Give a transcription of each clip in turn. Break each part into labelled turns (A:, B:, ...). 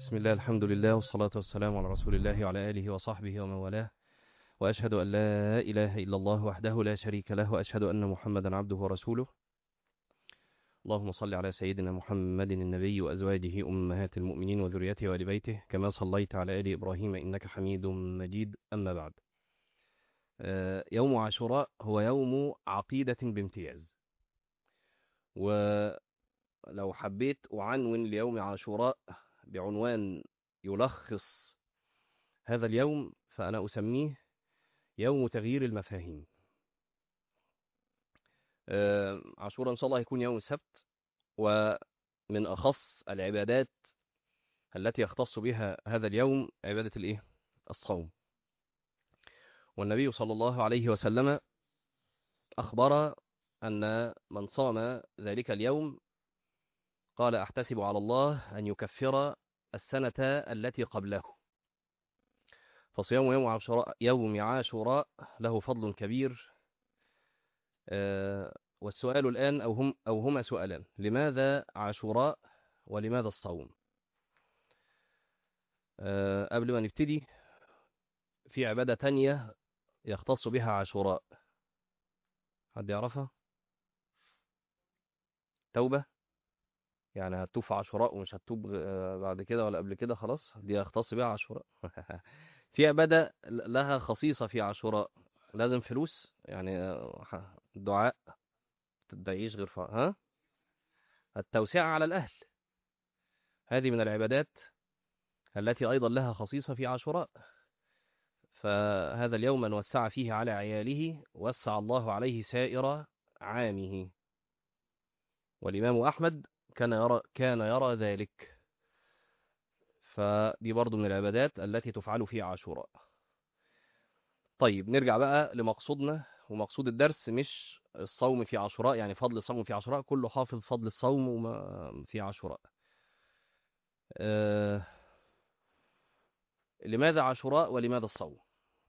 A: بسم الله الحمد لله والصلاة والسلام على رسول الله وعلى آله وصحبه ومن والاه وأشهد أن لا إله إلا الله وحده لا شريك له وأشهد أن محمدا عبده ورسوله اللهم صل على سيدنا محمد النبي وأزواجه أمهات المؤمنين وذريته وآل بيته كما صليت على آل إبراهيم إنك حميد مجيد أما بعد آه، يوم عاشوراء هو يوم عقيدة بامتياز ولو حبيت أعنون ليوم عاشوراء بعنوان يلخص هذا اليوم فأنا أسميه يوم تغيير المفاهيم آه، عاشوراء إن شاء الله يكون يوم السبت ومن أخص العبادات التي يختص بها هذا اليوم عبادة الإيه؟ الصوم والنبي صلى الله عليه وسلم أخبر أن من صام ذلك اليوم قال أحتسب على الله أن يكفر السنة التي قبله فصيام يوم عاشوراء يوم عاشوراء له فضل كبير آه، والسؤال الآن أو هم أو هما سؤالان لماذا عاشوراء ولماذا الصوم آه، قبل ما نبتدي في عبادة تانية يختص بها عاشوراء حد يعرفها توبة يعني هتوب في عاشوراء ومش هتوب آه، بعد كده ولا قبل كده خلاص دي يختص بها عاشوراء في عبادة لها خصيصة في عاشوراء لازم فلوس يعني آه، دعاء تدعيش غير ف... ها التوسعة على الأهل هذه من العبادات التي أيضا لها خصيصة في عاشوراء فهذا اليوم من وسع فيه على عياله وسع الله عليه سائر عامه والإمام أحمد كان يرى كان يرى ذلك فدي برضو من العبادات التي تفعل في عاشوراء طيب نرجع بقى لمقصودنا ومقصود الدرس مش الصوم في عاشوراء يعني فضل الصوم في عاشوراء كله حافظ فضل الصوم وما في عاشوراء أه لماذا عاشوراء ولماذا الصوم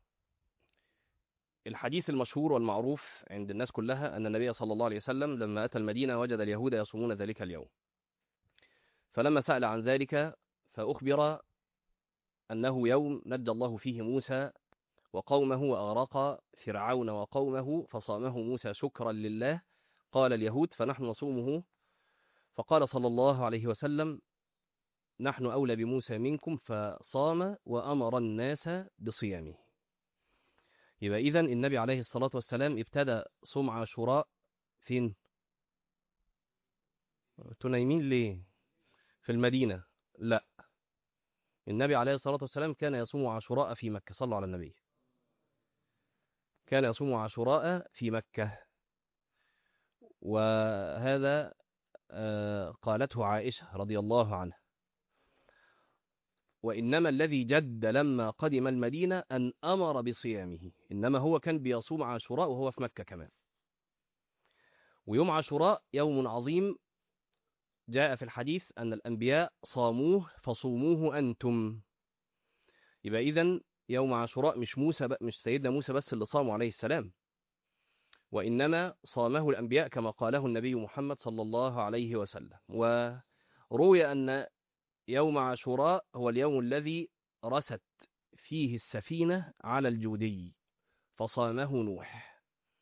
A: الحديث المشهور والمعروف عند الناس كلها أن النبي صلى الله عليه وسلم لما أتى المدينة وجد اليهود يصومون ذلك اليوم فلما سأل عن ذلك فأخبر أنه يوم نجى الله فيه موسى وقومه وأغرق فرعون وقومه فصامه موسى شكرا لله قال اليهود فنحن نصومه فقال صلى الله عليه وسلم نحن أولى بموسى منكم فصام وأمر الناس بصيامه يبقى إذن النبي عليه الصلاة والسلام ابتدى صوم عاشوراء فين؟ انتوا نايمين ليه؟ في المدينة لا النبي عليه الصلاة والسلام كان يصوم عاشوراء في مكة صلوا على النبي كان يصوم عاشوراء في مكة وهذا آه، قالته عائشة رضي الله عنها وإنما الذي جد لما قدم المدينة أن أمر بصيامه إنما هو كان بيصوم عاشوراء وهو في مكة كمان ويوم عاشوراء يوم عظيم جاء في الحديث أن الأنبياء صاموه فصوموه أنتم يبقى إذن يوم عاشوراء مش موسى ب... مش سيدنا موسى بس اللي صاموا عليه السلام وإنما صامه الأنبياء كما قاله النبي محمد صلى الله عليه وسلم وروي أن يوم عاشوراء هو اليوم الذي رست فيه السفينة على الجودي فصامه نوح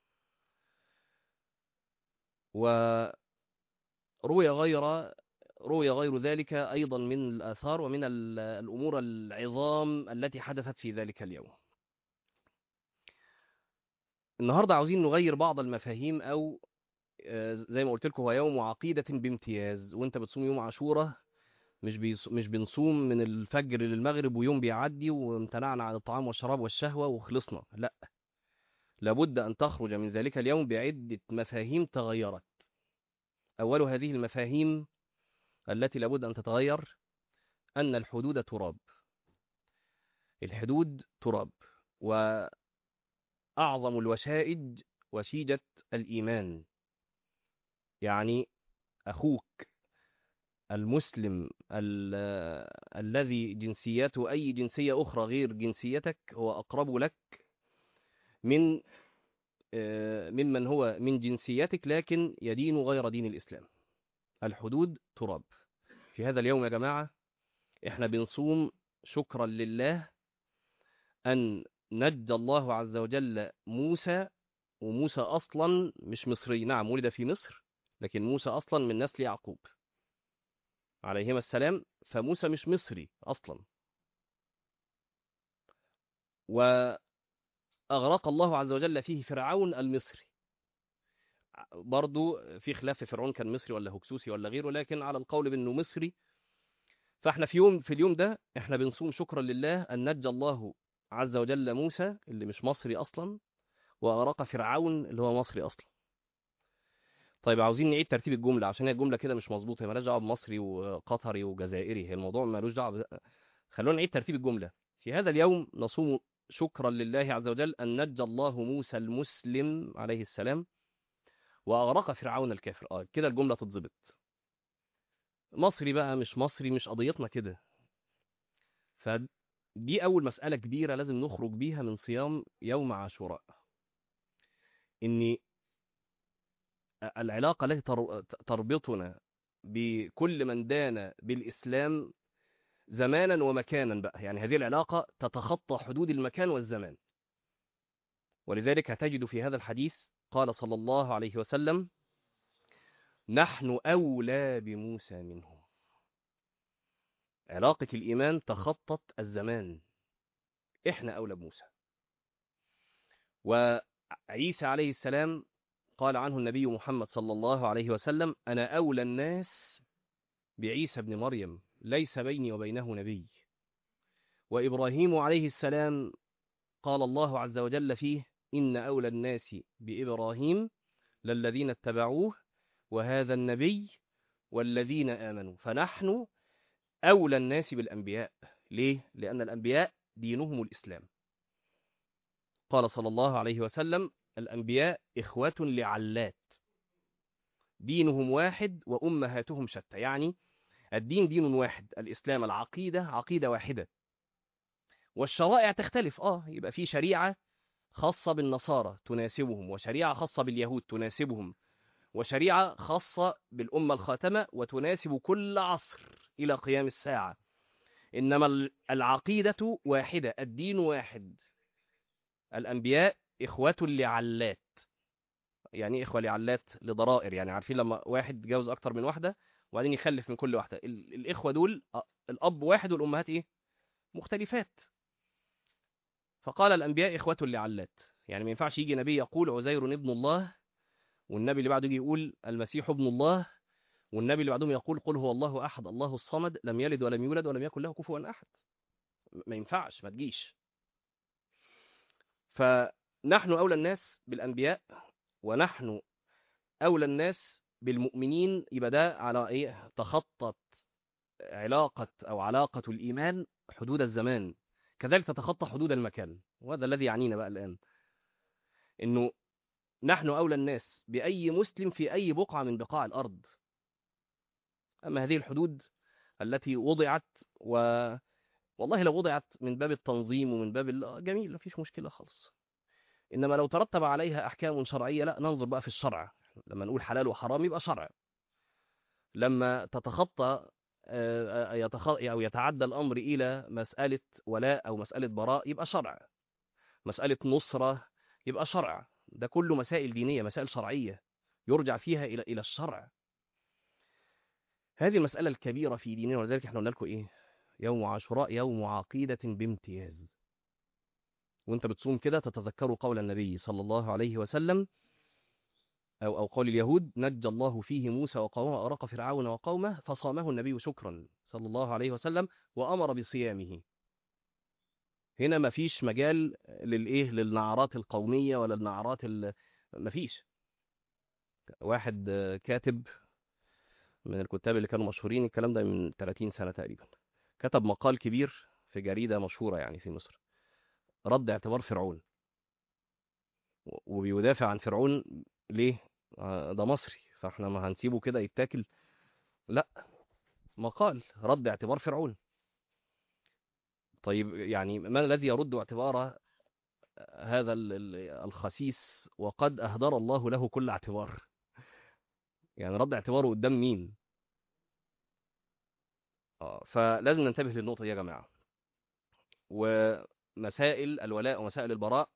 A: وروي غير روي غير ذلك أيضا من الآثار ومن ال- الأمور العظام التي حدثت في ذلك اليوم النهاردة عاوزين نغير بعض المفاهيم أو آه، زي ما قلت لكم هو يوم عقيدة بامتياز وانت بتصوم يوم عاشوراء مش بيص... مش بنصوم من الفجر للمغرب ويوم بيعدي وامتنعنا عن الطعام والشراب والشهوة وخلصنا لا لابد أن تخرج من ذلك اليوم بعدة مفاهيم تغيرت أول هذه المفاهيم التي لابد أن تتغير أن الحدود تراب الحدود تراب وأعظم الوشائج وشيجة الإيمان يعني أخوك المسلم ال- الذي جنسيته أي جنسية أخرى غير جنسيتك هو أقرب لك من آه، ممن هو من جنسيتك لكن يدين غير دين الإسلام الحدود تراب في هذا اليوم يا جماعة احنا بنصوم شكرا لله أن نجى الله عز وجل موسى وموسى أصلا مش مصري نعم ولد في مصر لكن موسى أصلا من نسل يعقوب عليهما السلام فموسى مش مصري أصلا وأغرق الله عز وجل فيه فرعون المصري برضو في خلاف في فرعون كان مصري ولا هكسوسي ولا غيره لكن على القول بأنه مصري فاحنا في يوم في اليوم ده احنا بنصوم شكرا لله أن نجى الله عز وجل موسى اللي مش مصري أصلا وأغرق فرعون اللي هو مصري أصلا طيب عاوزين نعيد ترتيب الجملة عشان هي الجملة كده مش مظبوطة هي مالهاش دعوة بمصري وقطري وجزائري هي الموضوع مالوش دعوة ب... خلونا نعيد ترتيب الجملة في هذا اليوم نصوم شكرا لله عز وجل أن نجى الله موسى المسلم عليه السلام وأغرق فرعون الكافر اه كده الجملة تتظبط مصري بقى مش مصري مش قضيتنا كده فدي أول مسألة كبيرة لازم نخرج بيها من صيام يوم عاشوراء إن العلاقة التي تربطنا بكل من دان بالإسلام زمانا ومكانا بقى يعني هذه العلاقة تتخطى حدود المكان والزمان ولذلك هتجد في هذا الحديث قال صلى الله عليه وسلم نحن أولى بموسى منه علاقة الإيمان تخطت الزمان إحنا أولى بموسى وعيسى عليه السلام قال عنه النبي محمد صلى الله عليه وسلم أنا أولى الناس بعيسى بن مريم ليس بيني وبينه نبي وإبراهيم عليه السلام قال الله عز وجل فيه إن أولى الناس بإبراهيم للذين اتبعوه وهذا النبي والذين آمنوا فنحن أولى الناس بالأنبياء ليه؟ لأن الأنبياء دينهم الإسلام قال صلى الله عليه وسلم الأنبياء إخوة لعلات دينهم واحد وأمهاتهم شتى يعني الدين دين واحد الإسلام العقيدة عقيدة واحدة والشرائع تختلف آه يبقى في شريعة خاصة بالنصارى تناسبهم وشريعة خاصة باليهود تناسبهم وشريعة خاصة بالأمة الخاتمة وتناسب كل عصر إلى قيام الساعة إنما العقيدة واحدة الدين واحد الأنبياء إخوة لعلات يعني إخوة لعلات لضرائر يعني عارفين لما واحد جوز أكتر من واحدة وبعدين يخلف من كل واحدة الإخوة دول الأب واحد والأمهات إيه مختلفات فقال الأنبياء إخوة لعلات يعني ما ينفعش يجي نبي يقول عزير ابن الله والنبي اللي بعده يجي يقول المسيح ابن الله والنبي اللي بعدهم يقول قل هو الله أحد الله الصمد لم يلد ولم يولد ولم يكن له كفوا أحد ما ينفعش ما تجيش فنحن أولى الناس بالأنبياء ونحن أولى الناس بالمؤمنين يبقى ده على إيه تخطت علاقة أو علاقة الإيمان حدود الزمان كذلك تتخطى حدود المكان وهذا الذي يعنينا بقى الآن إنه نحن أولى الناس بأي مسلم في أي بقعة من بقاع الأرض أما هذه الحدود التي وضعت و والله لو وضعت من باب التنظيم ومن باب ال... جميل مفيش مشكلة خالص إنما لو ترتب عليها أحكام شرعية لا ننظر بقى في الشرع لما نقول حلال وحرام يبقى شرع لما تتخطى يتخ... أو يتعدى الأمر إلى مسألة ولاء أو مسألة براء يبقى شرع مسألة نصرة يبقى شرع ده كله مسائل دينية مسائل شرعية يرجع فيها إلى إلى الشرع هذه المسألة الكبيرة في ديننا ولذلك احنا قلنا لكم إيه يوم عاشوراء يوم عقيدة بامتياز وانت بتصوم كده تتذكروا قول النبي صلى الله عليه وسلم أو, أو قول اليهود نجى الله فيه موسى وقومه وأرق فرعون وقومه فصامه النبي شكرا صلى الله عليه وسلم وأمر بصيامه هنا ما فيش مجال للإيه للنعرات القومية ولا النعرات ما فيش واحد كاتب من الكتاب اللي كانوا مشهورين الكلام ده من 30 سنة تقريبا كتب مقال كبير في جريدة مشهورة يعني في مصر رد اعتبار فرعون وبيدافع عن فرعون ليه ده مصري فاحنا ما هنسيبه كده يتاكل لا مقال رد اعتبار فرعون طيب يعني ما الذي يرد اعتبار هذا الخسيس وقد أهدر الله له كل اعتبار يعني رد اعتباره قدام مين اه فلازم ننتبه للنقطة دي يا جماعة ومسائل الولاء ومسائل البراء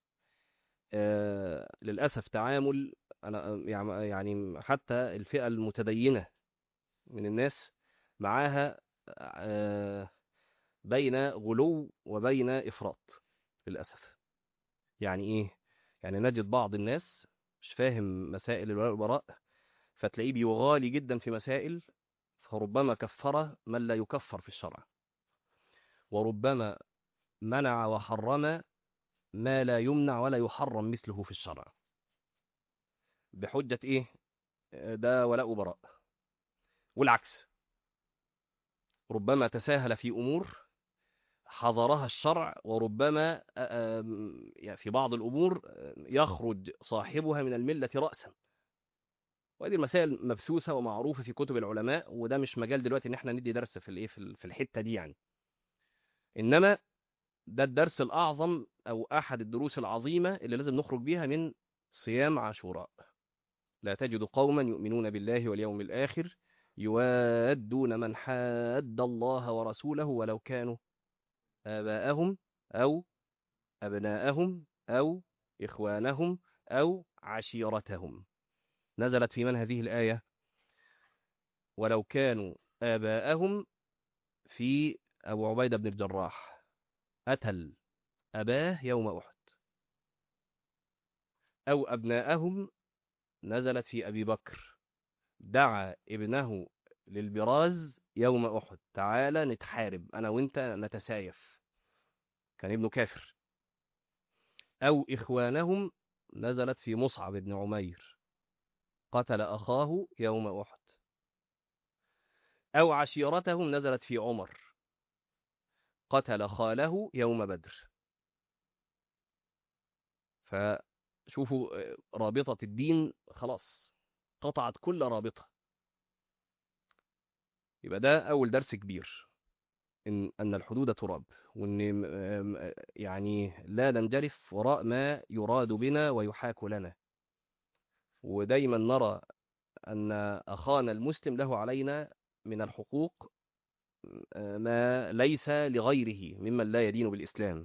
A: آه للأسف تعامل أنا يعني يعني حتى الفئة المتدينة من الناس معاها آه بين غلو وبين إفراط للأسف يعني إيه؟ يعني نجد بعض الناس مش فاهم مسائل الولاء والبراء فتلاقيه بيغالي جدا في مسائل فربما كفر من لا يكفر في الشرع وربما منع وحرم ما لا يمنع ولا يحرم مثله في الشرع بحجة إيه؟ ده ولاء وبراء والعكس ربما تساهل في أمور حظرها الشرع وربما في بعض الأمور يخرج صاحبها من الملة رأسا وهذه المسائل مبثوثة ومعروفة في كتب العلماء وده مش مجال دلوقتي ان احنا ندي درس في الايه في الحتة دي يعني انما ده الدرس الاعظم او احد الدروس العظيمة اللي لازم نخرج بيها من صيام عاشوراء لا تجد قوما يؤمنون بالله واليوم الآخر يوادون من حاد الله ورسوله ولو كانوا آباءهم أو أبناءهم أو إخوانهم أو عشيرتهم نزلت في من هذه الآية ولو كانوا آباءهم في أبو عبيدة بن الجراح أتل أباه يوم أحد أو أبناءهم نزلت في أبي بكر دعا ابنه للبراز يوم أحد تعالى نتحارب أنا وإنت نتسايف كان ابنه كافر أو إخوانهم نزلت في مصعب بن عمير قتل أخاه يوم أحد أو عشيرتهم نزلت في عمر قتل خاله يوم بدر فشوفوا رابطة الدين خلاص قطعت كل رابطة يبقى ده أول درس كبير إن أن الحدود تراب وإن يعني لا ننجرف وراء ما يراد بنا ويحاك لنا ودايما نرى أن أخانا المسلم له علينا من الحقوق ما ليس لغيره ممن لا يدين بالإسلام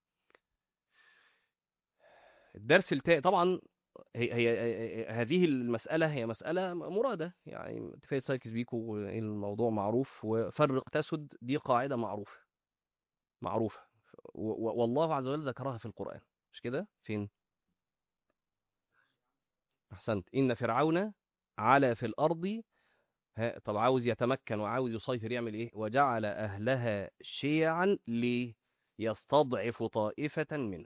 A: الدرس التالي طبعا هي, هي هذه المسألة هي مسألة مرادة يعني اتفاقية سايكس بيكو الموضوع معروف وفرق تسد دي قاعدة معروفة معروفة والله عز وجل ذكرها في القرآن مش كده فين أحسنت إن فرعون علا في الأرض طب عاوز يتمكن وعاوز يسيطر يعمل إيه وجعل أهلها شيعا ليستضعف طائفة منه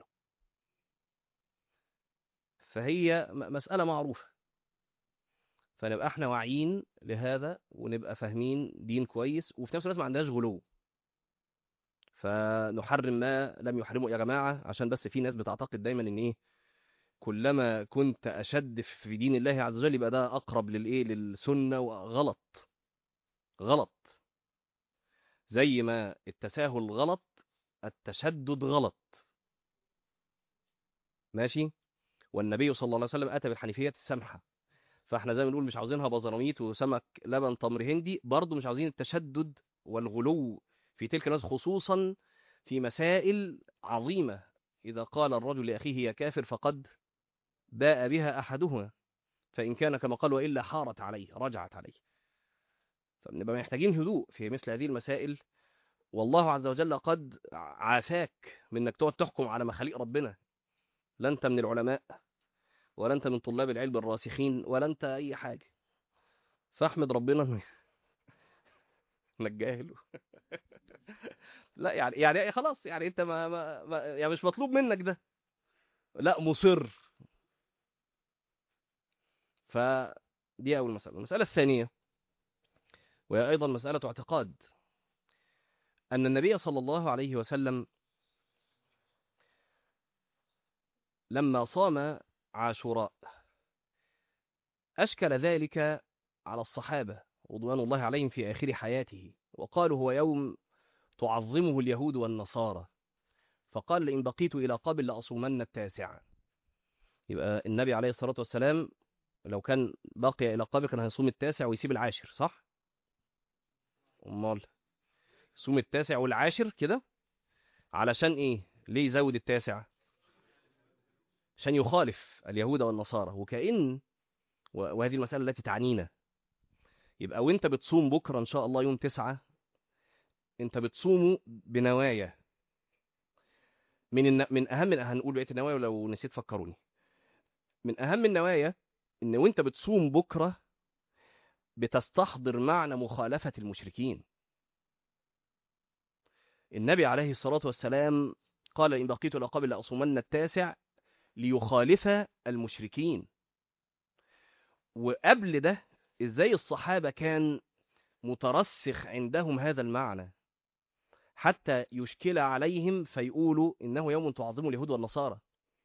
A: فهي مسألة معروفة فنبقى احنا واعيين لهذا ونبقى فاهمين دين كويس وفي نفس الوقت ما عندناش غلو فنحرم ما لم يحرمه يا جماعة عشان بس في ناس بتعتقد دايما ان ايه كلما كنت اشد في دين الله عز وجل يبقى ده اقرب للايه للسنة وغلط غلط زي ما التساهل غلط التشدد غلط ماشي والنبي صلى الله عليه وسلم أتى بالحنيفية السمحة فاحنا زي ما نقول مش عاوزينها بزراميط وسمك لبن تمر هندي برضه مش عاوزين التشدد والغلو في تلك الناس خصوصا في مسائل عظيمة إذا قال الرجل لأخيه يا كافر فقد باء بها أحدهما فإن كان كما قال وإلا حارت عليه رجعت عليه فبنبقى محتاجين هدوء في مثل هذه المسائل والله عز وجل قد عافاك من انك تقعد تحكم على مخاليق ربنا لا انت من العلماء ولا انت من طلاب العلم الراسخين ولا انت اي حاجه فاحمد ربنا انك جاهل لا يعني يعني خلاص يعني انت ما, ما, ما يعني مش مطلوب منك ده لا مصر فدي اول مساله المساله الثانيه وهي ايضا مساله اعتقاد ان النبي صلى الله عليه وسلم لما صام عاشوراء أشكل ذلك على الصحابة رضوان الله عليهم في آخر حياته وقالوا هو يوم تعظمه اليهود والنصارى فقال لئن بقيت إلى قبل لأصومن التاسع يبقى النبي عليه الصلاة والسلام لو كان بقي إلى قبل كان هيصوم التاسع ويسيب العاشر صح؟ أمال صوم التاسع والعاشر كده علشان ايه ليه يزود التاسع عشان يخالف اليهود والنصارى وكأن و- وهذه المسألة التي تعنينا يبقى وانت بتصوم بكرة ان شاء الله يوم تسعة انت بتصومه بنوايا من الن... من اهم هنقول بقيه النوايا ولو نسيت فكروني من اهم النوايا ان وانت بتصوم بكره بتستحضر معنى مخالفه المشركين النبي عليه الصلاه والسلام قال ان بقيت الى قبل لاصومن التاسع ليخالف المشركين وقبل ده ازاي الصحابه كان مترسخ عندهم هذا المعنى حتى يشكل عليهم فيقولوا إنه يوم تعظمه اليهود والنصارى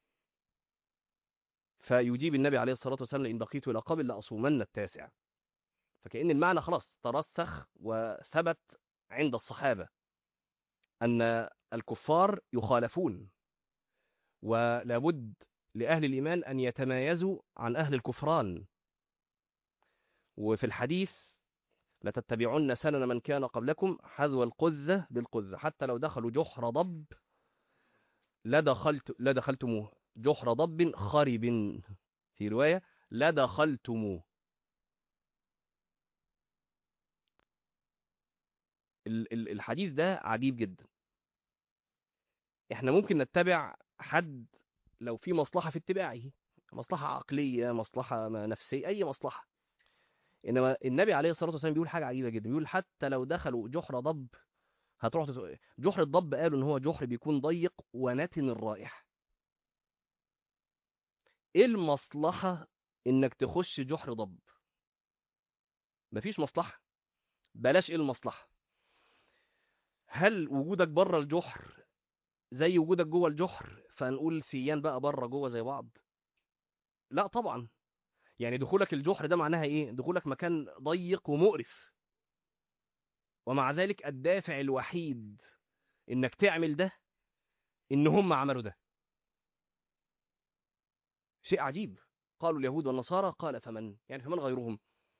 A: فيجيب النبي عليه الصلاة والسلام إن بقيت إلى قبل لأصومن التاسع فكأن المعنى خلاص ترسخ وثبت عند الصحابة أن الكفار يخالفون ولابد لأهل الإيمان أن يتمايزوا عن أهل الكفران وفي الحديث لتتبعن سنن من كان قبلكم حذو القذة بالقذة حتى لو دخلوا جحر ضب لدخلت لدخلتموه جحر ضب خرب في رواية لدخلتموه ال- ال- الحديث ده عجيب جدا احنا ممكن نتبع حد لو في مصلحة في اتباعه مصلحة عقلية مصلحة نفسية أي مصلحة انما النبي عليه الصلاه والسلام بيقول حاجه عجيبه جدا بيقول حتى لو دخلوا جحر ضب هتروح تت... جحر الضب قالوا ان هو جحر بيكون ضيق ونتن الرائحه ايه المصلحه انك تخش جحر ضب مفيش مصلحه بلاش ايه المصلحه هل وجودك بره الجحر زي وجودك جوه الجحر فنقول سيان بقى بره جوه زي بعض لا طبعا يعني دخولك الجحر ده معناها ايه دخولك مكان ضيق ومقرف ومع ذلك الدافع الوحيد انك تعمل ده ان هم عملوا ده شيء عجيب قالوا اليهود والنصارى قال فمن يعني فمن غيرهم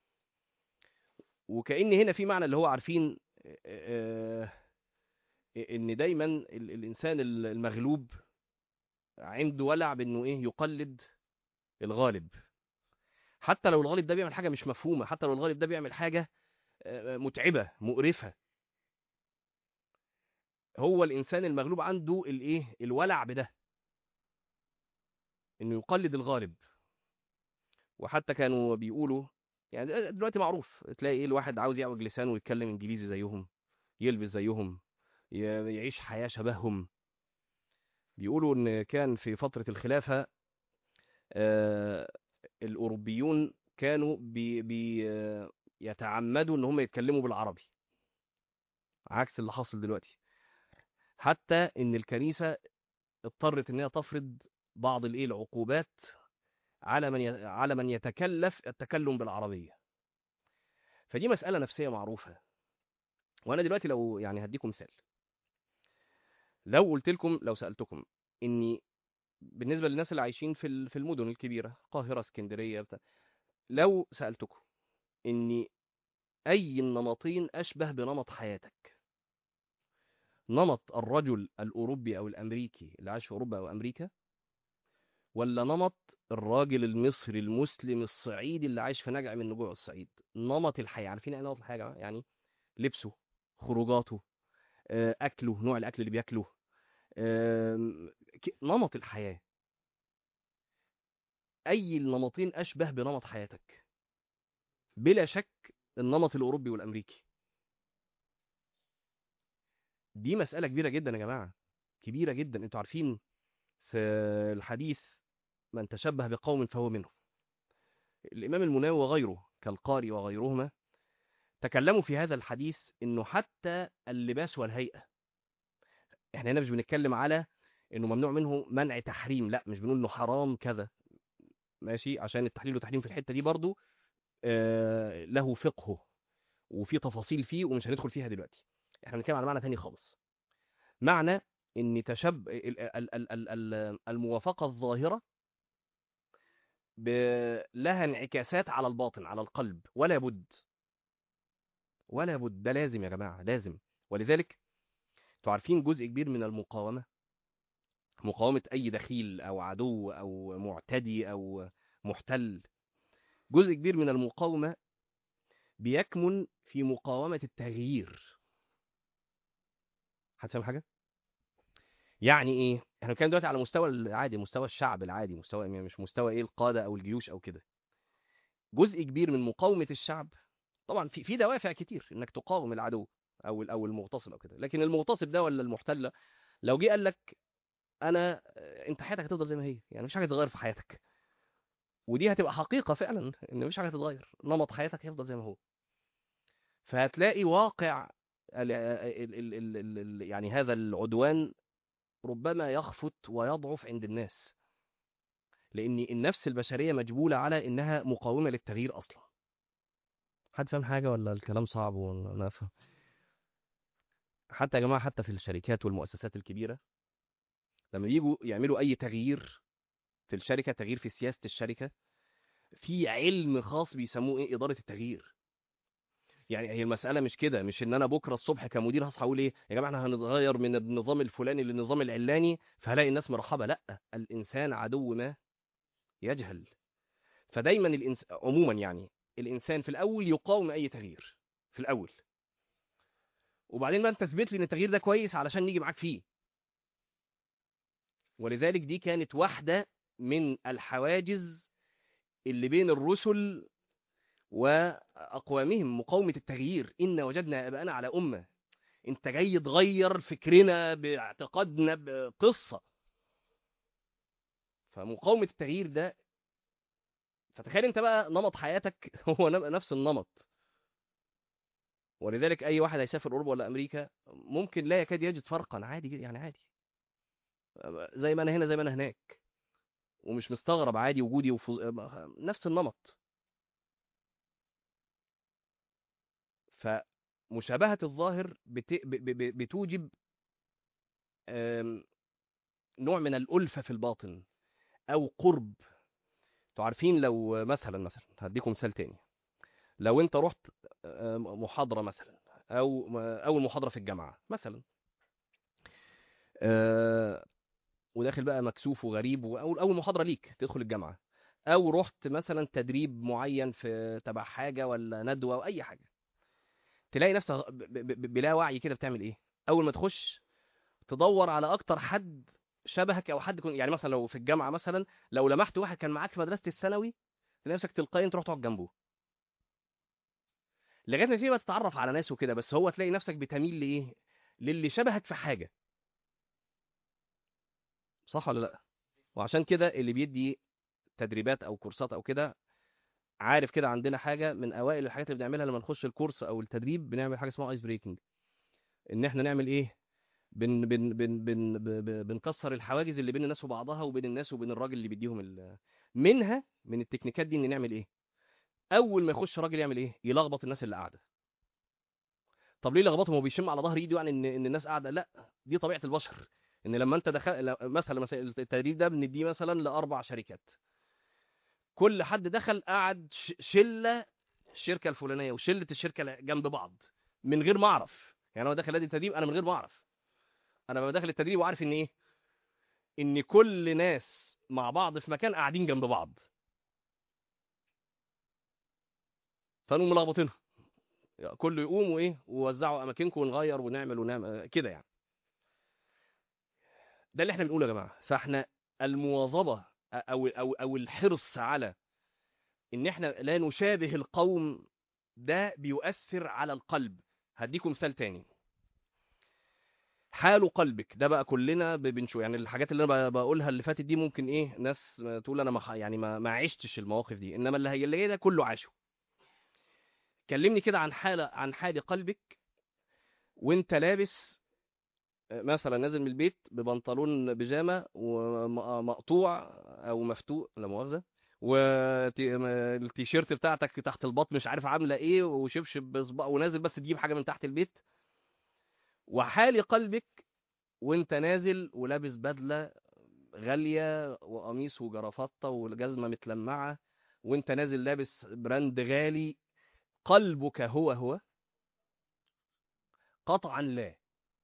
A: وكأن هنا في معنى اللي هو عارفين آه، آه، ان دايما ال- الانسان المغلوب عنده ولع بانه ايه يقلد الغالب حتى لو الغالب ده بيعمل حاجه مش مفهومه حتى لو الغالب ده بيعمل حاجه آه، متعبه مقرفه هو الانسان المغلوب عنده الايه الولع بده انه يقلد الغالب وحتى كانوا بيقولوا يعني دلوقتي معروف تلاقي ايه الواحد عاوز يعوج لسانه ويتكلم انجليزي زيهم يلبس زيهم ي- يعيش حياه شبههم بيقولوا ان كان في فتره الخلافه آه، الاوروبيون كانوا بي بي آه، يتعمدوا ان هم يتكلموا بالعربي عكس اللي حاصل دلوقتي حتى ان الكنيسه اضطرت ان هي تفرض بعض الايه العقوبات على من ي- على من يتكلف التكلم بالعربيه فدي مساله نفسيه معروفه وانا دلوقتي لو يعني هديكم مثال لو قلت لكم لو سالتكم اني بالنسبه للناس اللي عايشين في ال- في المدن الكبيره القاهره اسكندريه بتاع لو سالتكم اني اي النمطين اشبه بنمط حياتك نمط الرجل الاوروبي او الامريكي اللي عايش في اوروبا او امريكا ولا نمط الراجل المصري المسلم الصعيدي اللي عايش في نجع من نجوع الصعيد نمط الحياه عارفين ايه نمط الحياه يا جماعه يعني لبسه خروجاته آه، اكله نوع الاكل اللي بياكله آم، ك- نمط الحياه اي النمطين اشبه بنمط حياتك بلا شك النمط الاوروبي والامريكي دي مساله كبيره جدا يا جماعه كبيره جدا انتوا عارفين في الحديث من تشبه بقوم فهو منهم الامام المناوي وغيره كالقاري وغيرهما تكلموا في هذا الحديث انه حتى اللباس والهيئه احنا هنا مش بنتكلم على انه ممنوع منه منع تحريم لا مش بنقول انه حرام كذا ماشي عشان التحليل والتحريم في الحته دي برضو آه له فقهه وفي تفاصيل فيه ومش هندخل فيها دلوقتي احنا بنتكلم على معنى تاني خالص معنى ان تشب ال- ال- ال- ال- ال- الموافقه الظاهره ب- لها انعكاسات على الباطن على القلب ولا بد ولا بد ده لازم يا جماعه لازم ولذلك انتوا عارفين جزء كبير من المقاومة مقاومة أي دخيل أو عدو أو معتدي أو محتل جزء كبير من المقاومة بيكمن في مقاومة التغيير هتفهم حاجة؟ يعني ايه؟ احنا بنتكلم دلوقتي على مستوى العادي مستوى الشعب العادي مستوى مش مستوى ايه القادة أو الجيوش أو كده جزء كبير من مقاومة الشعب طبعا في في دوافع كتير انك تقاوم العدو او او المغتصب او كده لكن المغتصب ده ولا المحتل لو جه قال لك انا انت حياتك هتفضل زي ما هي يعني مفيش حاجه تتغير في حياتك ودي هتبقى حقيقه فعلا ان مفيش حاجه تتغير نمط حياتك هيفضل زي ما هو فهتلاقي واقع ال ال ال ال ال ال يعني هذا العدوان ربما يخفت ويضعف عند الناس لان النفس البشريه مجبوله على انها مقاومه للتغيير اصلا حد فاهم حاجه ولا الكلام صعب وانا افهم حتى يا جماعه حتى في الشركات والمؤسسات الكبيره لما بيجوا يعملوا اي تغيير في الشركه تغيير في سياسه الشركه في علم خاص بيسموه ايه اداره التغيير يعني هي المساله مش كده مش ان انا بكره الصبح كمدير هصحى اقول ايه يا جماعه احنا هنتغير من النظام الفلاني للنظام العلاني فهلاقي الناس مرحبه لا الانسان عدو ما يجهل فدايما الإنس... عموما يعني الانسان في الاول يقاوم اي تغيير في الاول وبعدين بقى انت تثبت لي ان التغيير ده كويس علشان نيجي معاك فيه ولذلك دي كانت واحده من الحواجز اللي بين الرسل واقوامهم مقاومه التغيير ان وجدنا اباءنا على امه انت جاي تغير فكرنا باعتقادنا بقصه فمقاومه التغيير ده فتخيل انت بقى نمط حياتك هو نفس النمط ولذلك اي واحد هيسافر اوروبا ولا امريكا ممكن لا يكاد يجد فرقا عادي يعني عادي زي ما انا هنا زي ما انا هناك ومش مستغرب عادي وجودي وفوز... نفس النمط فمشابهة الظاهر بت... ب... ب... بتوجب نوع من الألفة في الباطن أو قرب انتوا عارفين لو مثلا مثلا هديكم مثال تاني لو انت رحت محاضرة مثلا أو أول محاضرة في الجامعة مثلا وداخل بقى مكسوف وغريب واول اول محاضره ليك تدخل الجامعه او رحت مثلا تدريب معين في تبع حاجه ولا ندوه او اي حاجه تلاقي نفسك بلا وعي كده بتعمل ايه اول ما تخش تدور على اكتر حد شبهك او حد كن... يعني مثلا لو في الجامعه مثلا لو لمحت واحد كان معاك في مدرسه الثانوي تلاقي نفسك تلقائيا تروح تقعد جنبه لغايه ما تبقى تتعرف على ناس وكده بس هو تلاقي نفسك بتميل لايه للي شبهك في حاجه صح ولا لا وعشان كده اللي بيدي تدريبات او كورسات او كده عارف كده عندنا حاجه من اوائل الحاجات اللي بنعملها لما نخش الكورس او التدريب بنعمل حاجه اسمها ايس بريكنج ان احنا نعمل ايه بن بن بن بن بن بنكسر الحواجز اللي بين الناس وبعضها وبين الناس وبين الراجل اللي بيديهم ال... منها من التكنيكات دي ان نعمل ايه اول ما يخش راجل يعمل ايه يلخبط الناس اللي قاعده طب ليه لخبطهم هو بيشم على ظهر ايده يعني ان ان الناس قاعده لا دي طبيعه البشر ان لما انت دخل مثلا مثلا التدريب ده بنديه مثلا لاربع شركات كل حد دخل قعد شله الشركه الفلانيه وشله الشركه جنب بعض من غير ما اعرف يعني انا داخل ادي التدريب انا من غير ما اعرف انا ببقى داخل التدريب وعارف ان ايه ان كل ناس مع بعض في مكان قاعدين جنب بعض فنقوم ملخبطينها كله يقوم وايه ووزعوا اماكنكم ونغير ونعمل ونعمل كده يعني ده اللي احنا بنقوله يا جماعه فاحنا المواظبه او او او الحرص على ان احنا لا نشابه القوم ده بيؤثر على القلب هديكم مثال تاني حال قلبك ده بقى كلنا بنشوف يعني الحاجات اللي انا بقولها اللي فاتت دي ممكن ايه ناس تقول انا ما يعني ما, ما عشتش المواقف دي انما اللي هي اللي ده كله عاشه كلمني كده عن حاله عن حال قلبك وانت لابس مثلا نازل من البيت ببنطلون بيجامه ومقطوع او مفتوق لا مؤاخذه والتيشيرت بتاعتك تحت البطن مش عارف عامله ايه وشبشب بصبع ونازل بس تجيب حاجه من تحت البيت وحال قلبك وانت نازل ولابس بدله غاليه وقميص وجرافطه والجزمه متلمعه وانت نازل لابس براند غالي قلبك هو هو قطعا لا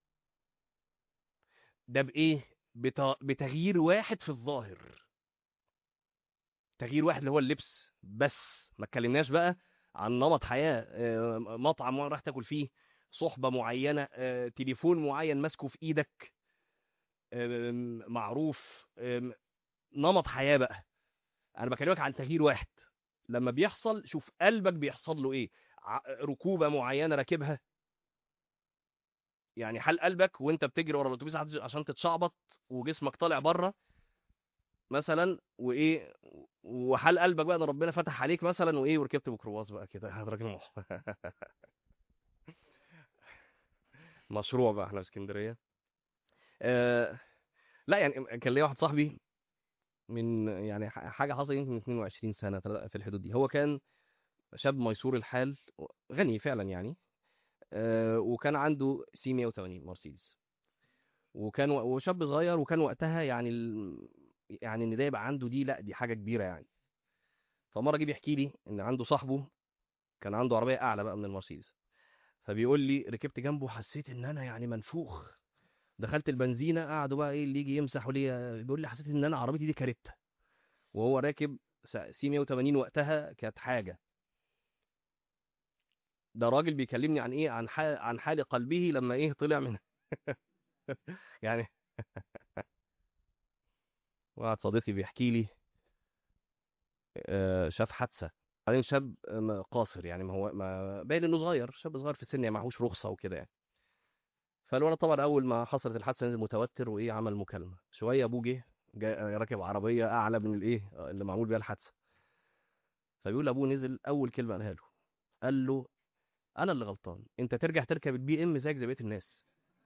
A: ده بايه بت- بتغيير واحد في الظاهر تغيير واحد اللي هو اللبس بس ما اتكلمناش بقى عن نمط حياه آه، مطعم معين راح تاكل فيه صحبه معينه آه، تليفون معين ماسكه في ايدك آم، معروف آم، نمط حياه بقى انا بكلمك عن تغيير واحد لما بيحصل شوف قلبك بيحصل له ايه ع- ركوبه معينه راكبها يعني حال قلبك وانت بتجري ورا الاتوبيس عش- عشان تتشعبط وجسمك طالع بره مثلا وايه وحال قلبك بقى ان ربنا فتح عليك مثلا وايه وركبت ميكروباص بقى كده يا راجل مح- مشروع بقى احنا في اسكندريه آه لا يعني كان ليا واحد صاحبي من يعني ح- حاجه حصلت يمكن من 22 سنه تلاتة- في الحدود دي هو كان شاب ميسور الحال غني فعلا يعني آه وكان عنده سي 180 مرسيدس وكان و- وشاب صغير وكان وقتها يعني ال... يعني ان ده يبقى عنده دي لا دي حاجه كبيره يعني فمره جه بيحكي لي ان عنده صاحبه كان عنده عربيه اعلى بقى من المرسيدس فبيقول لي ركبت جنبه حسيت ان انا يعني منفوخ دخلت البنزينه قعدوا بقى ايه اللي يجي يمسح ولي بيقول لي حسيت ان انا عربيتي دي كاريتا وهو راكب س- سي 180 وقتها كانت حاجه ده راجل بيكلمني عن ايه عن حال عن حال قلبه لما ايه طلع من يعني واحد صديقي بيحكي لي آه، شاف حادثه بعدين شاب آه، ما- قاصر يعني ما هو ما باين انه صغير شاب صغير في السن يعني معهوش رخصه وكده يعني فالولد طبعا اول ما حصلت الحادثه نزل متوتر وايه عمل مكالمه شويه ابوه جه جا- راكب عربيه اعلى من الايه آه، اللي معمول بيها الحادثه فبيقول ابوه نزل اول كلمه قالها له قال له انا اللي غلطان انت ترجع تركب البي ام زيك زي بقيه الناس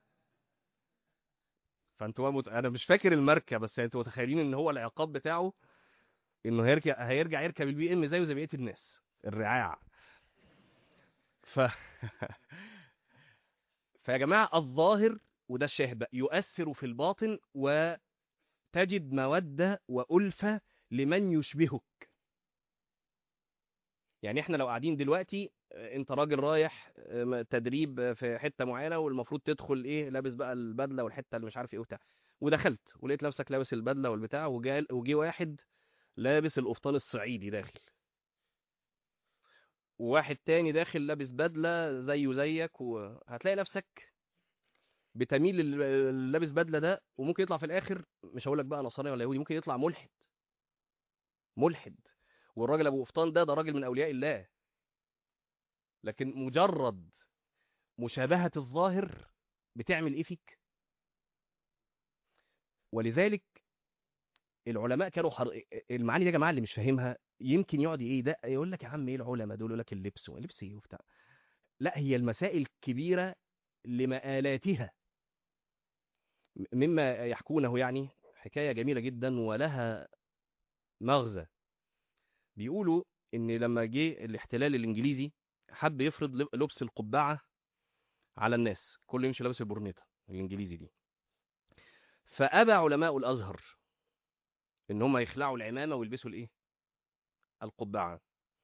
A: فانتوا بقى مت... انا مش فاكر الماركه بس انتوا متخيلين ان هو العقاب بتاعه انه هيرجع هيرجع يركب البي ام زيه زي بقيه الناس الرعاع ف فيا جماعه الظاهر وده الشاهد بقى يؤثر في الباطن وتجد موده والفه لمن يشبهك يعني احنا لو قاعدين دلوقتي آه، انت راجل رايح آه، تدريب آه، في حته معينه والمفروض تدخل ايه لابس بقى البدله والحته اللي مش عارف ايه وبتاع ودخلت ولقيت نفسك لابس البدله والبتاع وجا وجي واحد لابس القفطان الصعيدي داخل وواحد تاني داخل لابس بدله زيه زيك وهتلاقي نفسك بتميل لل- اللي لابس بدله ده وممكن يطلع في الاخر مش هقول لك بقى نصراني ولا يهودي ممكن يطلع ملحد ملحد والراجل ابو قفطان ده ده راجل من اولياء الله لكن مجرد مشابهه الظاهر بتعمل ايه فيك ولذلك العلماء كانوا حر... المعاني دي يا جماعه اللي مش فاهمها يمكن يقعد ايه ده يقول لك يا عم ايه العلماء دول يقول لك اللبس واللبس ايه وبتاع لا هي المسائل الكبيره لمآلاتها م- مما يحكونه يعني حكايه جميله جدا ولها مغزى بيقولوا ان لما جه الاحتلال الانجليزي حب يفرض لب- لبس القبعه على الناس كله يمشي لابس البورنيطه الانجليزي دي فابى علماء الازهر ان هم يخلعوا العمامه ويلبسوا الايه القبعه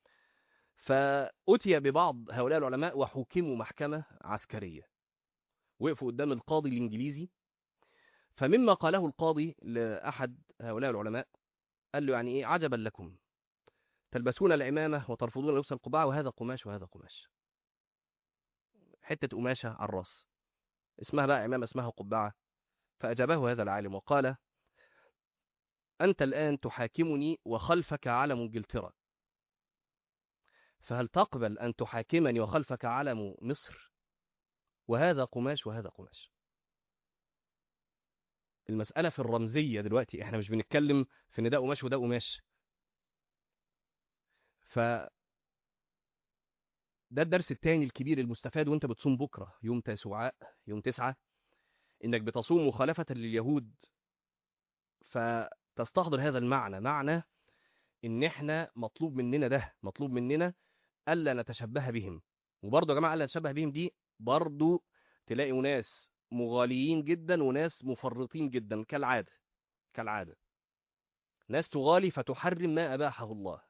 A: فأتي ببعض هؤلاء العلماء وحكموا محكمة عسكرية وقفوا قدام القاضي الإنجليزي فمما قاله القاضي لأحد هؤلاء العلماء قال له يعني إيه عجبا لكم تلبسون العمامة وترفضون لبس القبعة وهذا قماش وهذا قماش حتة قماشة على الراس اسمها بقى عمامة اسمها قبعة فأجابه هذا العالم وقال أنت الآن تحاكمني وخلفك علم إنجلترا فهل تقبل أن تحاكمني وخلفك علم مصر وهذا قماش وهذا قماش المسألة في الرمزية دلوقتي احنا مش بنتكلم في ان ده قماش وده قماش ف ده الدرس الثاني الكبير المستفاد وانت بتصوم بكرة يوم تسوعاء يوم تسعة انك بتصوم مخالفة لليهود فتستحضر هذا المعنى معنى ان احنا مطلوب مننا ده مطلوب مننا الا نتشبه بهم وبرضه يا جماعه الا نتشبه بهم دي برضه تلاقي ناس مغاليين جدا وناس مفرطين جدا كالعاده كالعاده ناس تغالي فتحرم ما اباحه الله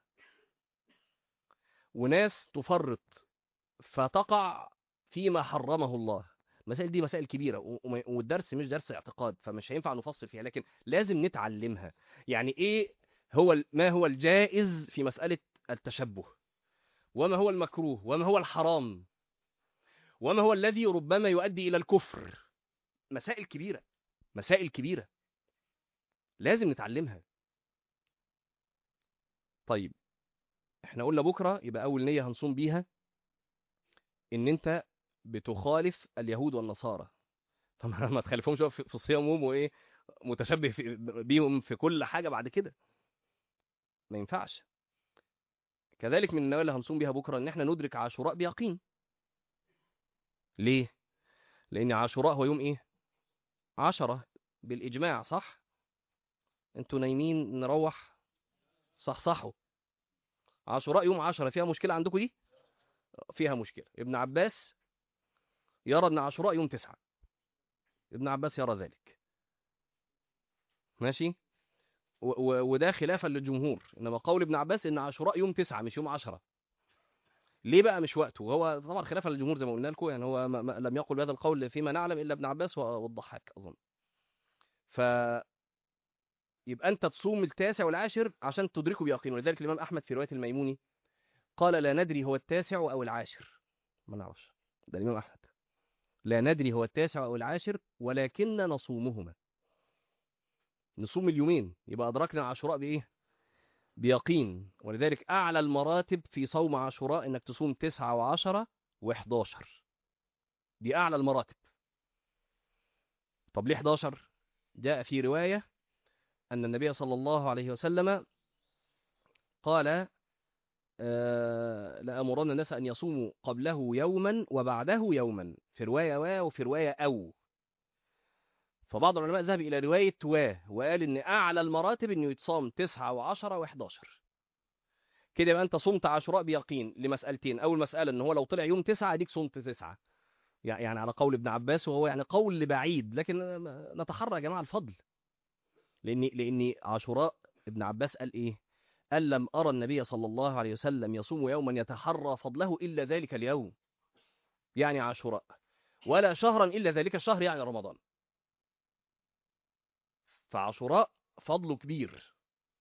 A: وناس تفرط فتقع فيما حرمه الله المسائل دي مسائل كبيره و- وما- والدرس مش درس اعتقاد فمش هينفع نفصل فيها لكن لازم نتعلمها يعني ايه هو ال- ما هو الجائز في مساله التشبه وما هو المكروه وما هو الحرام وما هو الذي ربما يؤدي الى الكفر مسائل كبيره مسائل كبيره لازم نتعلمها طيب احنا قلنا بكره يبقى اول نيه هنصوم بيها ان انت بتخالف اليهود والنصارى فما ما تخالفهمش بقى في في الصيام وهم وايه متشبه في بيهم في كل حاجه بعد كده ما ينفعش كذلك من النوايا اللي هنصوم بيها بكره ان احنا ندرك عاشوراء بيقين ليه لان عاشوراء هو يوم ايه عشرة بالاجماع صح انتوا نايمين نروح صحصحوا عاشوراء يوم عشرة فيها مشكله عندكم دي فيها مشكله ابن عباس يرى ان عاشوراء يوم تسعة ابن عباس يرى ذلك ماشي و- و- وده خلافا للجمهور انما قول ابن عباس ان عاشوراء يوم تسعة مش يوم عشرة ليه بقى مش وقته هو طبعا خلافا للجمهور زي ما قلنا لكم يعني هو ما ما لم يقل بهذا القول فيما نعلم الا ابن عباس و- والضحاك اظن ف يبقى انت تصوم التاسع والعاشر عشان تدركه بيقين ولذلك الامام احمد في روايه الميموني قال لا ندري هو التاسع او العاشر ما نعرفش ده الامام احمد لا ندري هو التاسع او العاشر ولكن نصومهما نصوم اليومين يبقى ادركنا عاشوراء بايه بيقين ولذلك اعلى المراتب في صوم عاشوراء انك تصوم تسعة وعشرة وحداشر دي اعلى المراتب طب ليه 11 جاء في رواية أن النبي صلى الله عليه وسلم قال آه، لأمرن الناس أن يصوموا قبله يوما وبعده يوما في رواية و وفي رواية أو فبعض العلماء ذهب إلى رواية و وقال إن أعلى المراتب إنه يتصام تسعة وعشرة وحداشر كده يبقى أنت صمت عاشوراء بيقين لمسألتين أول مسألة إن هو لو طلع يوم تسعة أديك صمت تسعة يع- يعني على قول ابن عباس وهو يعني قول بعيد لكن نتحرى يا جماعة الفضل لأن لأن عاشوراء ابن عباس قال إيه؟ قال لم أرى النبي صلى الله عليه وسلم يصوم يوما يتحرى فضله إلا ذلك اليوم يعني عاشوراء ولا شهرا إلا ذلك الشهر يعني رمضان فعاشوراء فضله كبير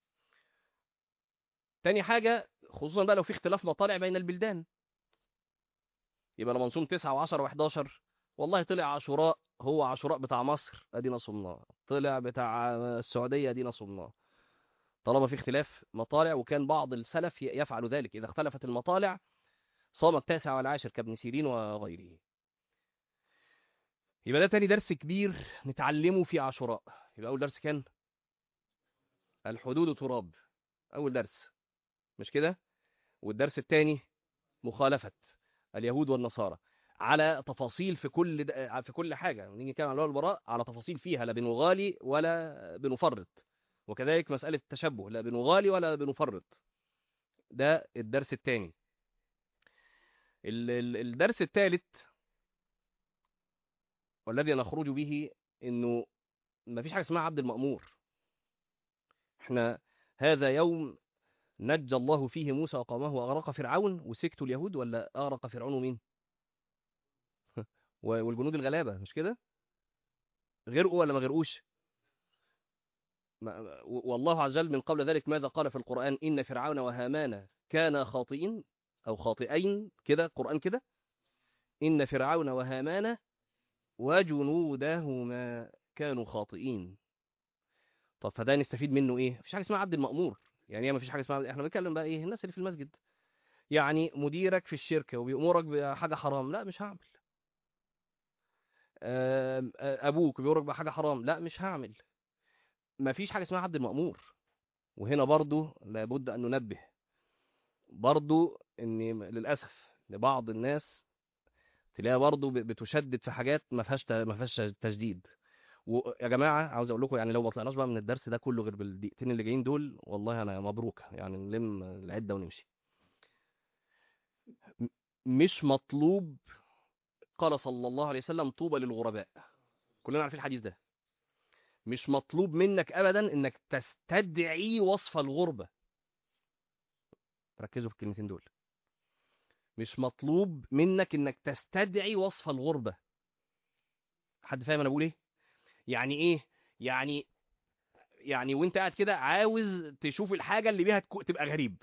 A: تاني حاجة خصوصا بقى لو في اختلاف مطالع بين البلدان يبقى لما نصوم 9 و10 و11 والله طلع عاشوراء هو عاشوراء بتاع مصر ادينا صمناه طلع بتاع السعودية ادينا صمناه طالما في اختلاف مطالع وكان بعض السلف ي- يفعل ذلك إذا اختلفت المطالع صام التاسع والعاشر كابن سيرين وغيره يبقى ده تاني درس كبير نتعلمه في عاشوراء يبقى أول درس كان الحدود تراب أول درس مش كده والدرس الثاني مخالفة اليهود والنصارى على تفاصيل في كل د... في كل حاجة نيجي نتكلم عن الولاء والبراء على تفاصيل فيها لا بنغالي ولا بنفرط وكذلك مسألة التشبه لا بنغالي ولا بنفرط ده الدرس الثاني الدرس الثالث والذي نخرج به انه ما فيش حاجه اسمها عبد المأمور احنا هذا يوم نجى الله فيه موسى وقومه واغرق فرعون وسكتوا اليهود ولا اغرق فرعون مين والجنود الغلابه مش كده غرقوا ولا ما غرقوش ما- والله عز وجل من قبل ذلك ماذا قال في القرآن إن فرعون وهامان كانا خاطئين أو خاطئين كده قرآن كده إن فرعون وهامان وجنودهما كانوا خاطئين طب فده نستفيد منه ايه مفيش حاجه اسمها عبد المأمور يعني ايه مفيش حاجه اسمها احنا بنتكلم بقى ايه الناس اللي في المسجد يعني مديرك في الشركه وبيأمرك بحاجه حرام لا مش هعمل آم، آه، ابوك بيأمرك بحاجه حرام لا مش هعمل مفيش حاجه اسمها عبد المأمور وهنا برضو لابد ان ننبه برضو ان للاسف لبعض الناس تلاقيها برضو ب- بتشدد في حاجات ما فيهاش ت- ما فيهاش تشديد ويا جماعه عاوز اقول لكم يعني لو ما طلعناش بقى من الدرس ده كله غير بالدقيقتين اللي جايين دول والله انا مبروك يعني نلم العده ونمشي م- مش مطلوب قال صلى الله عليه وسلم طوبى للغرباء كلنا عارفين الحديث ده مش مطلوب منك ابدا انك تستدعي وصف الغربه ركزوا في الكلمتين دول مش مطلوب منك انك تستدعي وصف الغربه حد فاهم انا بقول ايه يعني ايه يعني يعني وانت قاعد كده عاوز تشوف الحاجه اللي بيها تكو- تبقى غريب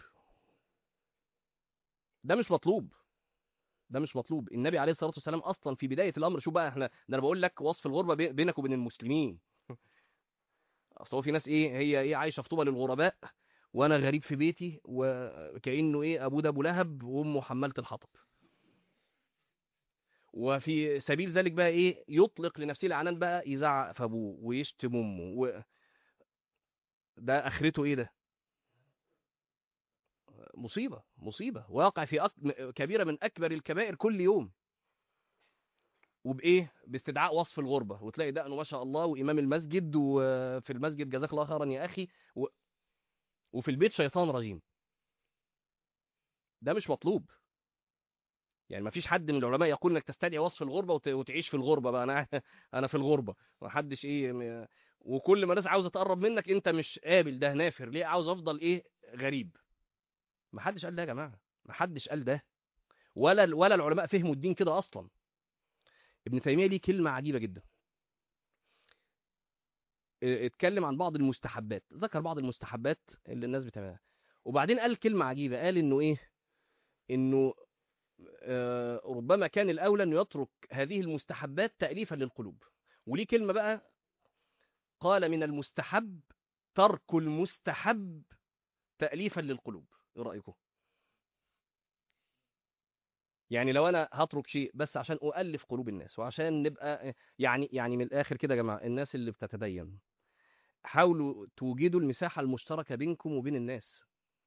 A: ده مش مطلوب ده مش مطلوب النبي عليه الصلاه والسلام اصلا في بدايه الامر شوف بقى احنا ده انا بقول لك وصف الغربه بي- بينك وبين المسلمين اصل هو في ناس ايه هي ايه عايشه في طوبى للغرباء وانا غريب في بيتي وكانه ايه ابوه ده ابو لهب وامه حماله الحطب وفي سبيل ذلك بقى ايه يطلق لنفسه العنان بقى يزعق في ابوه ويشتم امه و... ده اخرته ايه ده مصيبه مصيبه واقع في أك... كبيره من اكبر الكبائر كل يوم وبايه باستدعاء وصف الغربه وتلاقي دقنه ما شاء الله وامام المسجد وفي المسجد جزاك الله خيرا يا اخي و... وفي البيت شيطان رجيم ده مش مطلوب يعني ما فيش حد من العلماء يقول انك تستدعي وصف الغربه وت... وتعيش في الغربه بقى انا انا في الغربه ما حدش ايه م... وكل ما الناس عاوزه تقرب منك انت مش قابل ده نافر ليه عاوز افضل ايه غريب ما حدش قال ده يا جماعه ما حدش قال ده ولا ولا العلماء فهموا الدين كده اصلا ابن تيميه ليه كلمه عجيبه جدا اه، اتكلم عن بعض المستحبات ذكر بعض المستحبات اللي الناس بتعملها وبعدين قال كلمه عجيبه قال انه ايه انه آه، ربما كان الاولى انه يترك هذه المستحبات تاليفا للقلوب وليه كلمه بقى قال من المستحب ترك المستحب تاليفا للقلوب ايه رايكم يعني لو انا هترك شيء بس عشان اؤلف قلوب الناس وعشان نبقى يعني يعني من الاخر كده يا جماعه الناس اللي بتتدين حاولوا توجدوا المساحه المشتركه بينكم وبين الناس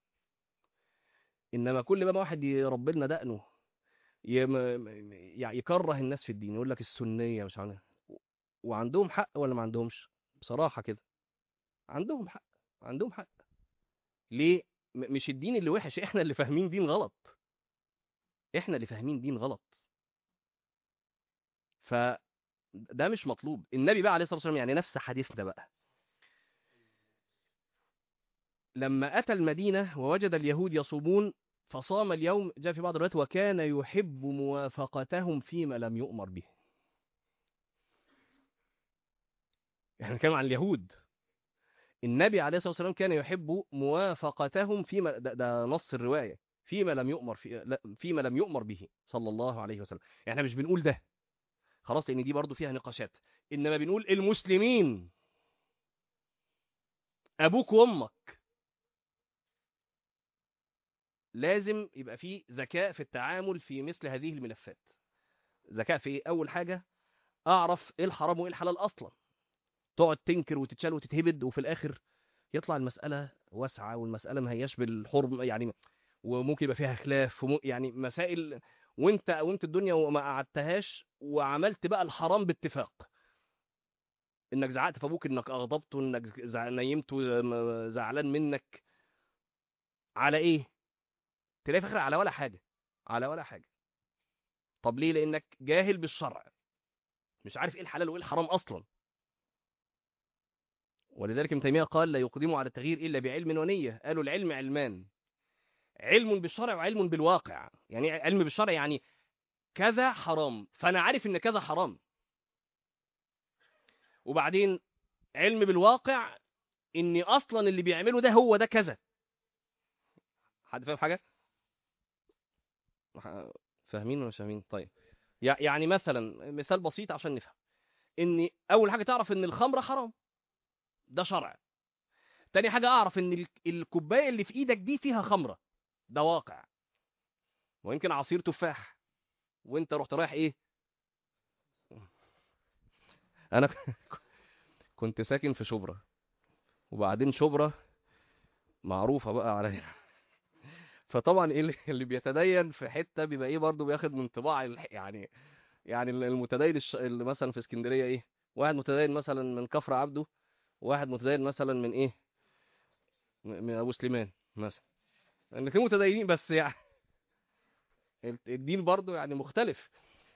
A: انما كل ما واحد يربي لنا دقنه يم... يعني يكره الناس في الدين يقول لك السنيه مش عارف وعندهم حق ولا ما عندهمش بصراحه كده عندهم حق عندهم حق ليه م- مش الدين اللي وحش احنا اللي فاهمين دين غلط احنا اللي فاهمين دين غلط فده مش مطلوب النبي بقى عليه الصلاه والسلام يعني نفس حديثنا بقى لما اتى المدينه ووجد اليهود يصومون فصام اليوم جاء في بعض الروايات وكان يحب موافقتهم فيما لم يؤمر به احنا بنتكلم عن اليهود النبي عليه الصلاه والسلام كان يحب موافقتهم فيما ده, ده نص الروايه فيما لم يؤمر في لا فيما لم يؤمر به صلى الله عليه وسلم احنا مش بنقول ده خلاص لان دي برضو فيها نقاشات انما بنقول المسلمين ابوك وامك لازم يبقى في ذكاء في التعامل في مثل هذه الملفات ذكاء في ايه اول حاجه اعرف ايه الحرام وايه الحلال اصلا تقعد تنكر وتتشال وتتهبد وفي الاخر يطلع المساله واسعه والمساله ما هياش بالحرم يعني وممكن يبقى فيها خلاف وم... يعني مسائل وانت وانت الدنيا وما قعدتهاش وعملت بقى الحرام باتفاق انك زعقت في ابوك انك اغضبته انك زع... نيمته م- زعلان منك على ايه تلاقي في الاخر على ولا حاجه على ولا حاجه طب ليه لانك جاهل بالشرع مش عارف ايه الحلال وايه الحرام اصلا ولذلك ابن تيميه قال لا يقدم على التغيير الا بعلم ونيه قالوا العلم علمان علم بالشرع وعلم بالواقع يعني إيه علم بالشرع يعني كذا حرام فانا عارف ان كذا حرام وبعدين علم بالواقع ان اصلا اللي بيعمله ده هو ده كذا حد فاهم حاجه ح- فاهمين ولا مش فاهمين طيب يع- يعني مثلا مثال بسيط عشان نفهم ان اول حاجه تعرف ان الخمره حرام ده شرع تاني حاجه اعرف ان ال- الكوبايه اللي في ايدك دي فيها خمره ده واقع ويمكن عصير تفاح وانت رحت رايح ايه انا كنت ساكن في شبرا وبعدين شبرا معروفه بقى عليا فطبعا ايه اللي- اللي بيتدين في حته بيبقى ايه برضه بياخد من طباع الح- يعني يعني المتدين الش... اللي مثلا في اسكندريه ايه واحد متدين مثلا من كفر عبده واحد متدين مثلا من ايه م- من ابو سليمان مثلا الاثنين متدينين بس يعني الدين برضه يعني مختلف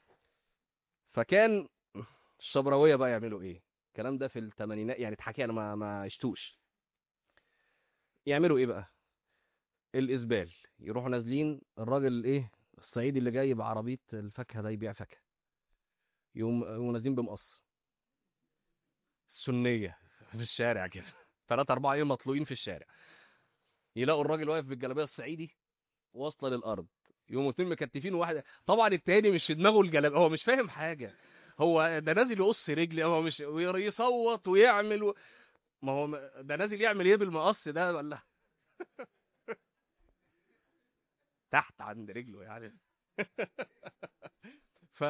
A: فكان الشبراويه بقى يعملوا ايه الكلام ده في الثمانينات يعني اتحكي انا ما ما عشتوش يعملوا ايه بقى الاسبال يروحوا نازلين الراجل ايه الصعيدي اللي جاي بعربيه الفاكهه ده يبيع فاكهه يقوم يقوموا نازلين بمقص السنيه في الشارع كده ثلاثة أربعة ايه مطلوقين في الشارع يلاقوا الراجل واقف بالجلابيه الصعيدي واصله للارض يقوموا اتنين مكتفين وواحد طبعا التاني مش في دماغه الجلابيه هو مش فاهم حاجه هو ده نازل يقص رجلي هو مش ويصوت ويعمل و... ما هو م- ده نازل يعمل ايه بالمقص ده ولا تحت عند رجله يعني ف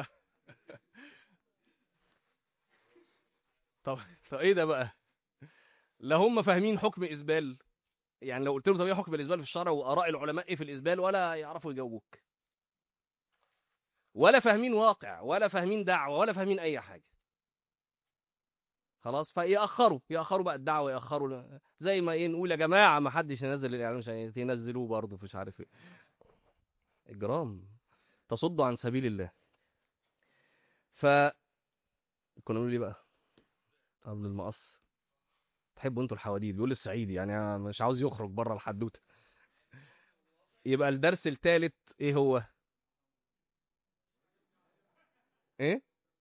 A: طب طب ايه ده بقى لا هم فاهمين حكم اسبال يعني لو قلت لهم طب ايه حكم الاسبال في الشرع واراء العلماء ايه في الاسبال ولا يعرفوا يجاوبوك ولا فاهمين واقع ولا فاهمين دعوه ولا فاهمين اي حاجه خلاص فيأخروا يأخروا بقى الدعوه يأخروا زي ما ايه نقول يا جماعه ما حدش ينزل الاعلان عشان ينزلوه برضه مش عارف ايه اجرام تصدوا عن سبيل الله ف كنا نقول ايه بقى قبل المقص تحبوا انتوا الحواديت بيقول الصعيدي يعني أنا مش عاوز يخرج بره الحدوته يبقى الدرس الثالث ايه هو ايه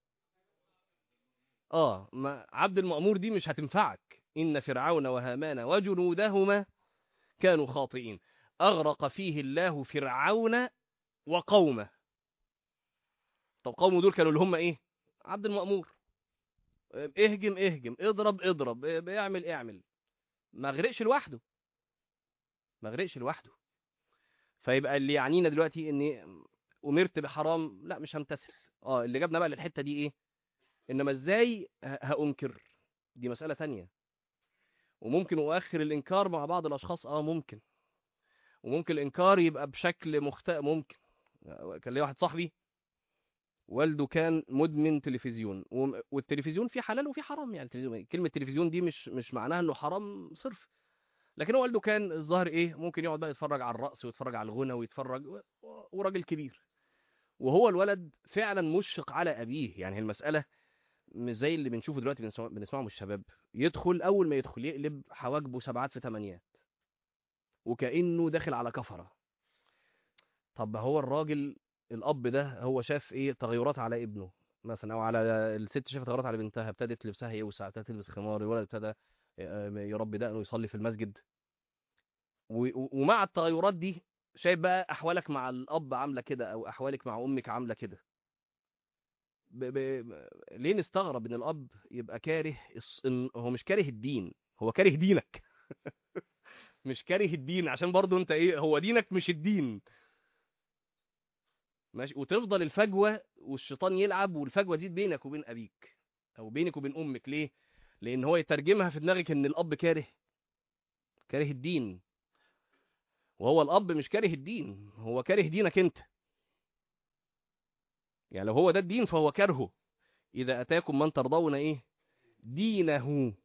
A: اه ما عبد المأمور دي مش هتنفعك ان فرعون وهامان وجنودهما كانوا خاطئين اغرق فيه الله فرعون وقومه طب قومه دول كانوا اللي هم ايه عبد المأمور اهجم اهجم اضرب اضرب اعمل اعمل ما غرقش لوحده ما غرقش لوحده فيبقى اللي يعنينا دلوقتي اني امرت بحرام لا مش همتثل اه اللي جابنا بقى للحته دي ايه انما ازاي ه- هانكر دي مساله تانية وممكن اؤخر الانكار مع بعض الاشخاص اه ممكن وممكن الانكار يبقى بشكل مختلف ممكن كان لي واحد صاحبي والده كان مدمن تلفزيون وم- والتلفزيون فيه حلال وفيه حرام يعني التلفزيون كلمه تلفزيون دي مش مش معناها انه حرام صرف لكن هو والده كان الظاهر ايه ممكن يقعد بقى يتفرج على الرقص ويتفرج على الغنى ويتفرج و- و- وراجل كبير وهو الولد فعلا مشفق على ابيه يعني المساله مش زي اللي بنشوفه دلوقتي بنسمع- بنسمعه من الشباب يدخل اول ما يدخل يقلب حواجبه سبعات في ثمانيات وكانه داخل على كفره طب ما هو الراجل الاب ده هو شاف ايه تغيرات على ابنه مثلا او على الست شافت تغيرات على بنتها ابتدت لبسها يوسع ابتدت تلبس خمار الولد ابتدى آه، يربي دقنه ويصلي في المسجد و- و- ومع التغيرات دي شايف بقى احوالك مع الاب عامله كده او احوالك مع امك عامله كده ب... ب... ليه نستغرب ان الاب يبقى كاره الص- إن هو مش كاره الدين هو كاره دينك مش كاره الدين عشان برضو انت ايه هو دينك مش الدين ماشي وتفضل الفجوه والشيطان يلعب والفجوه تزيد بينك وبين ابيك او بينك وبين امك ليه لان هو يترجمها في دماغك ان الاب كاره كاره الدين وهو الاب مش كاره الدين هو كاره دينك انت يعني لو هو ده الدين فهو كرهه اذا اتاكم من ترضون ايه دينه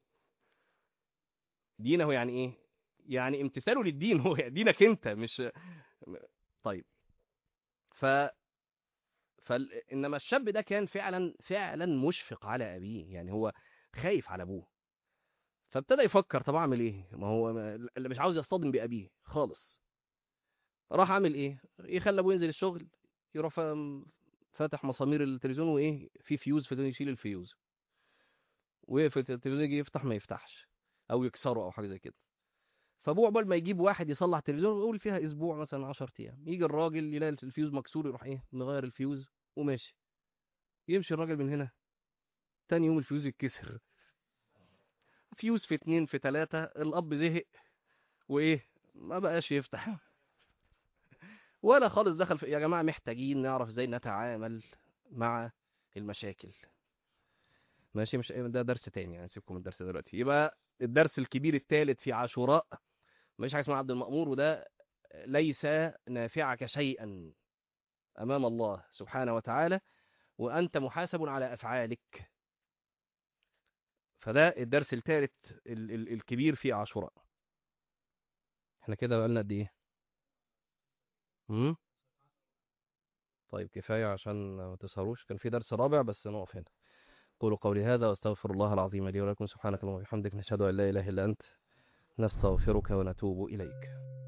A: دينه يعني ايه يعني امتثاله للدين هو دينك انت مش طيب ف فال... انما الشاب ده كان فعلا فعلا مشفق على ابيه يعني هو خايف على ابوه فابتدى يفكر طب اعمل ايه ما هو ما- اللي مش عاوز يصطدم بابيه خالص راح عامل ايه يخلي ابوه ينزل الشغل يروح فا- فاتح مسامير التلفزيون وايه في فيوز في يشيل الفيوز وفي التلفزيون يجي يفتح ما يفتحش او يكسره او حاجه زي كده فابوه عقبال ما يجيب واحد يصلح التلفزيون يقول فيها اسبوع مثلا 10 ايام يجي الراجل يلاقي الفيوز مكسور يروح ايه مغير الفيوز وماشي يمشي الراجل من هنا تاني يوم الفيوز يتكسر فيوز في اتنين في تلاتة الاب زهق وايه ما بقاش يفتح ولا خالص دخل في يا جماعه محتاجين نعرف ازاي نتعامل مع المشاكل ماشي مش ده درس تاني يعني سيبكم من الدرس ده دلوقتي يبقى الدرس الكبير الثالث في عاشوراء مفيش حاجه اسمها عبد المأمور وده ليس نافعك شيئا امام الله سبحانه وتعالى وانت محاسب على افعالك فده الدرس الثالث ال- ال- الكبير في عاشوراء احنا كده بقالنا قد ايه امم طيب كفايه عشان ما تسهروش كان في درس رابع بس نقف هنا قولوا قولي هذا واستغفر الله العظيم لي ولكم سبحانك اللهم وبحمدك نشهد ان لا اله الا انت نستغفرك ونتوب اليك